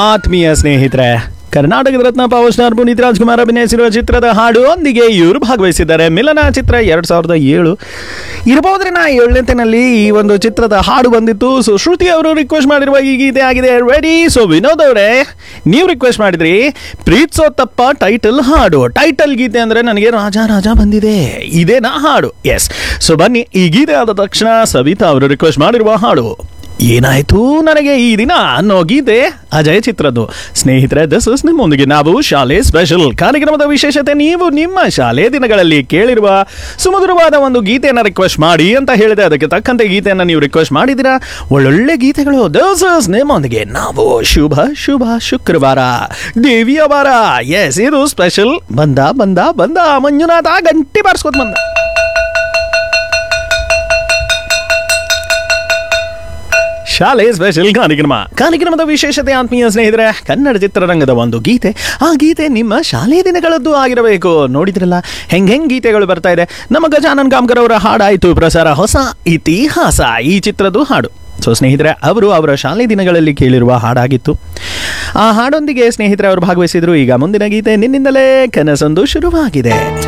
ಆತ್ಮೀಯ ಸ್ನೇಹಿತರೆ ಕರ್ನಾಟಕದ ರತ್ನ ಪವರ್ ಸ್ಟಾರ್ ಪುನೀತ್ ರಾಜ್ಕುಮಾರ್ ಅಭಿನಯಿಸಿರುವ ಚಿತ್ರದ ಹಾಡು ಒಂದಿಗೆ ಇವರು ಭಾಗವಹಿಸಿದ್ದಾರೆ ಮಿಲನ ಚಿತ್ರ ಎರಡ್ ಸಾವಿರದ ಏಳು ಇರಬಹುದ್ರೆ ನಾ ಏಳನೇತಿನಲ್ಲಿ ಈ ಒಂದು ಚಿತ್ರದ ಹಾಡು ಬಂದಿತ್ತು ಸೊ ಶ್ರುತಿ ಅವರು ರಿಕ್ವೆಸ್ಟ್ ಮಾಡಿರುವ ಈ ಗೀತೆ ಆಗಿದೆ ರೆಡಿ ಸೊ ವಿನೋದ್ ಅವರೇ ನೀವು ರಿಕ್ವೆಸ್ಟ್ ಮಾಡಿದ್ರಿ ಪ್ರೀತ್ಸೋ ತಪ್ಪ ಟೈಟಲ್ ಹಾಡು ಟೈಟಲ್ ಗೀತೆ ಅಂದ್ರೆ ನನಗೆ ರಾಜ ರಾಜ ಬಂದಿದೆ ಇದೇನಾ ಹಾಡು ಎಸ್ ಸೊ ಬನ್ನಿ ಈ ಗೀತೆ ಆದ ತಕ್ಷಣ ಸವಿತಾ ಅವರು ರಿಕ್ವೆಸ್ಟ್ ಮಾಡಿರುವ ಹಾಡು ಏನಾಯ್ತು ನನಗೆ ಈ ದಿನ ಅನ್ನೋ ಗೀತೆ ಅಜಯ್ ಚಿತ್ರದ್ದು ಸ್ನೇಹಿತರೆ ದಿಸ್ ಇಸ್ ನಿಮ್ಮೊಂದಿಗೆ ನಾವು ಶಾಲೆ ಸ್ಪೆಷಲ್ ಕಾರ್ಯಕ್ರಮದ ವಿಶೇಷತೆ ನೀವು ನಿಮ್ಮ ಶಾಲೆ ದಿನಗಳಲ್ಲಿ ಕೇಳಿರುವ ಸುಮಧುರವಾದ ಒಂದು ಗೀತೆಯನ್ನು ರಿಕ್ವೆಸ್ಟ್ ಮಾಡಿ ಅಂತ ಹೇಳಿದೆ ಅದಕ್ಕೆ ತಕ್ಕಂತೆ ಗೀತೆಯನ್ನು ನೀವು ರಿಕ್ವೆಸ್ಟ್ ಮಾಡಿದಿರಾ ಒಳ್ಳೊಳ್ಳೆ ಗೀತೆಗಳು ದಿಸ್ ಇಸ್ ನಿಮ್ಮೊಂದಿಗೆ ನಾವು ಶುಭ ಶುಭ ಶುಕ್ರವಾರ ದೇವಿಯ ವಾರ ಎಸ್ ಇದು ಸ್ಪೆಷಲ್ ಬಂದ ಬಂದ ಬಂದ ಮಂಜುನಾಥ ಗಂಟಿ ಬಾರಿಸ್ಕೊತ ಬಂದ ಶಾಲೆ ಸ್ಪೆಷಲ್ ಕಾರ್ಯಕ್ರಮ ಕಾರ್ಯಕ್ರಮದ ವಿಶೇಷತೆ ಆತ್ಮೀಯ ಸ್ನೇಹಿತರೆ ಕನ್ನಡ ಚಿತ್ರರಂಗದ ಒಂದು ಗೀತೆ ಆ ಗೀತೆ ನಿಮ್ಮ ಶಾಲೆ ದಿನಗಳದ್ದು ಆಗಿರಬೇಕು ನೋಡಿದ್ರಲ್ಲ ಹೆಂಗ್ ಹೆಂಗ್ ಗೀತೆಗಳು ಬರ್ತಾ ಇದೆ ನಮ್ಮ ಗಜಾನನ್ ಕಾಮ್ಕರ್ ಅವರ ಹಾಡಾಯಿತು ಪ್ರಸಾರ ಹೊಸ ಇತಿಹಾಸ ಈ ಚಿತ್ರದ್ದು ಹಾಡು ಸೊ ಸ್ನೇಹಿತರೆ ಅವರು ಅವರ ಶಾಲೆ ದಿನಗಳಲ್ಲಿ ಕೇಳಿರುವ ಹಾಡಾಗಿತ್ತು ಆ ಹಾಡೊಂದಿಗೆ ಸ್ನೇಹಿತರೆ ಅವರು ಭಾಗವಹಿಸಿದ್ರು ಈಗ ಮುಂದಿನ ಗೀತೆ ನಿನ್ನಿಂದಲೇ ಕನಸೊಂದು ಶುರುವಾಗಿದೆ